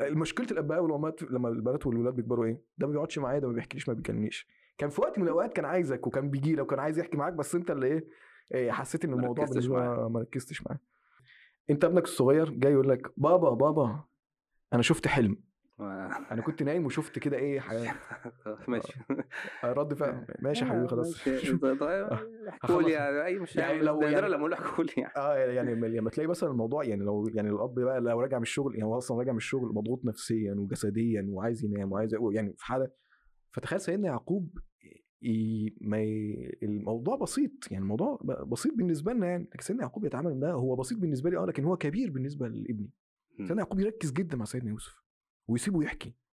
مشكله الاباء والامهات لما البنات والولاد بيكبروا ايه ده ما بيقعدش معايا ده ما بيحكيليش ما بيكلمنيش كان في وقت من الاوقات كان عايزك وكان بيجي لك وكان عايز يحكي معاك بس انت اللي ايه إيه، حسيت ان ما الموضوع ركزتش بالنسبه معاه. ما ركزتش معاه انت ابنك الصغير جاي يقول لك بابا بابا انا شفت حلم انا كنت نايم وشفت كده ايه حاجه ماشي رد فعل ماشي يا حبيبي خلاص شوف. احكوا لي يعني اي مش يعني يعني لو لو يعني- لما اقول احكوا لي يعني اه يعني لما تلاقي مثلا الموضوع يعني لو يعني الاب بقى لو راجع من الشغل يعني هو اصلا راجع من الشغل مضغوط نفسيا وجسديا وعايز ينام وعايز يعني في حاله فتخيل سيدنا يعقوب ي... ما ي... الموضوع بسيط يعني الموضوع ب- بسيط بالنسبه لنا يعني لكن سيدنا يعقوب يتعامل ده هو بسيط بالنسبه لي اه لكن هو كبير بالنسبه لابني مم. سيدنا يعقوب يركز جدا مع سيدنا يوسف ويسيبه يحكي